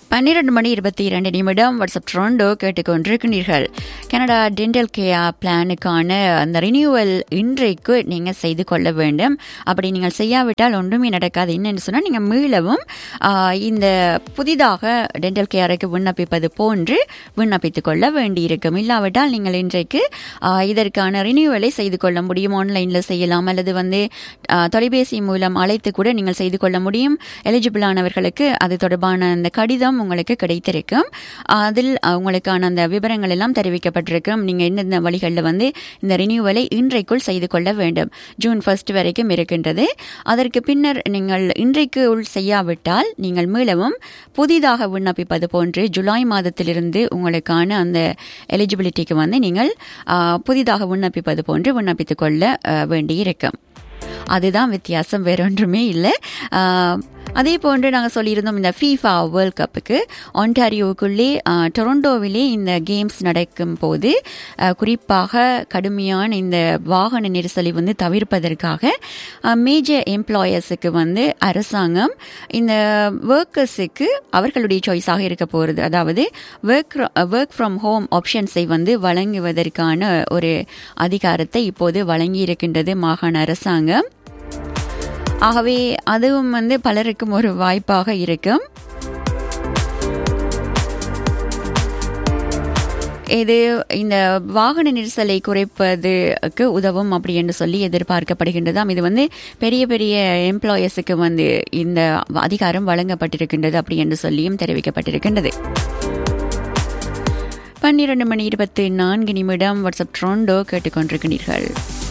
பன்னிரண்டு மணி இருபத்தி இரண்டு நிமிடம் வாட்ஸ்அப் ட்ரோண்டோ கேட்டுக்கொண்டிருக்கிறீர்கள் கனடா டென்டல் கேர் பிளானுக்கான அந்த ரினியூவல் இன்றைக்கு நீங்கள் செய்து கொள்ள வேண்டும் அப்படி நீங்கள் செய்யாவிட்டால் ஒன்றுமே நடக்காது என்னென்னு சொன்னால் நீங்கள் மீளவும் ஆஹ், இந்த புதிதாக டென்டல் கேருக்கு விண்ணப்பிப்பது போன்று விண்ணப்பித்துக் கொள்ள வேண்டியிருக்கும் இல்லாவிட்டால் நீங்கள் இன்றைக்கு ஆஹ், இதற்கான ரினியூவலை செய்து கொள்ள முடியும் ஆன்லைனில் செய்யலாம் அல்லது வந்து ஆஹ், தொலைபேசி மூலம் அழைத்து கூட நீங்கள் செய்து கொள்ள முடியும் எலிஜிபிள் ஆனவர்களுக்கு அது தொடர்பான அந்த கடிதம் உங்களுக்கு கிடைத்திருக்கும் அதில் உங்களுக்கான அந்த விவரங்கள் எல்லாம் தெரிவிக்கப்பட்டிருக்கும் நீங்கள் எந்தெந்த வழிகளில் வந்து இந்த ரினியூவலை இன்றைக்குள் செய்து கொள்ள வேண்டும் ஜூன் ஃபர்ஸ்ட் வரைக்கும் இருக்கின்றது அதற்கு பின்னர் நீங்கள் இன்றைக்கு உள் செய்யாவிட்டால் நீங்கள் மீளவும் புதிதாக விண்ணப்பிப்பது போன்று ஜூலை மாதத்திலிருந்து உங்களுக்கான அந்த எலிஜிபிலிட்டிக்கு வந்து நீங்கள் ஆ, புதிதாக விண்ணப்பிப்பது போன்று விண்ணப்பித்துக் கொள்ள ஆ, வேண்டியிருக்கும் அதுதான் வித்தியாசம் வேறொன்றுமே இல்லை ஆஹ், அதே போன்று நாங்கள் சொல்லியிருந்தோம் இந்த ஃபீஃபா வேர்ல்ட் கப்புக்கு ஒன்டாரியோவுக்குள்ளே ஆஹ், டொரண்டோவிலே இந்த கேம்ஸ் நடக்கும் போது ஆஹ், குறிப்பாக கடுமையான இந்த வாகன நெரிசலை வந்து தவிர்ப்பதற்காக மேஜர் எம்ப்ளாயர்ஸுக்கு வந்து அரசாங்கம் இந்த ஒர்க்கர்ஸுக்கு அவர்களுடைய சாய்ஸாக இருக்க போகிறது அதாவது ஒர்க் ஒர்க் ஃப்ரம் ஹோம் ஆப்ஷன்ஸை வந்து வழங்குவதற்கான ஒரு அதிகாரத்தை இப்போது வழங்கி இருக்கின்றது மாகாண அரசாங்கம் ஆகவே அதுவும் வந்து பலருக்கும் ஒரு வாய்ப்பாக இருக்கும் இது இந்த வாகன நெரிசலை குறைப்பதுக்கு உதவும் அப்படி என்று சொல்லி எதிர்பார்க்கப்படுகின்றதாம் இது வந்து பெரிய பெரிய எம்ப்ளாயர்ஸுக்கு வந்து இந்த அதிகாரம் வழங்கப்பட்டிருக்கின்றது அப்படி என்று சொல்லியும் தெரிவிக்கப்பட்டிருக்கின்றது பன்னிரண்டு மணி இருபத்தி நான்கு நிமிடம் வாட்ஸ்அப் ட்ரோண்டோ கேட்டுக்கொண்டிருக்கிறீர்கள்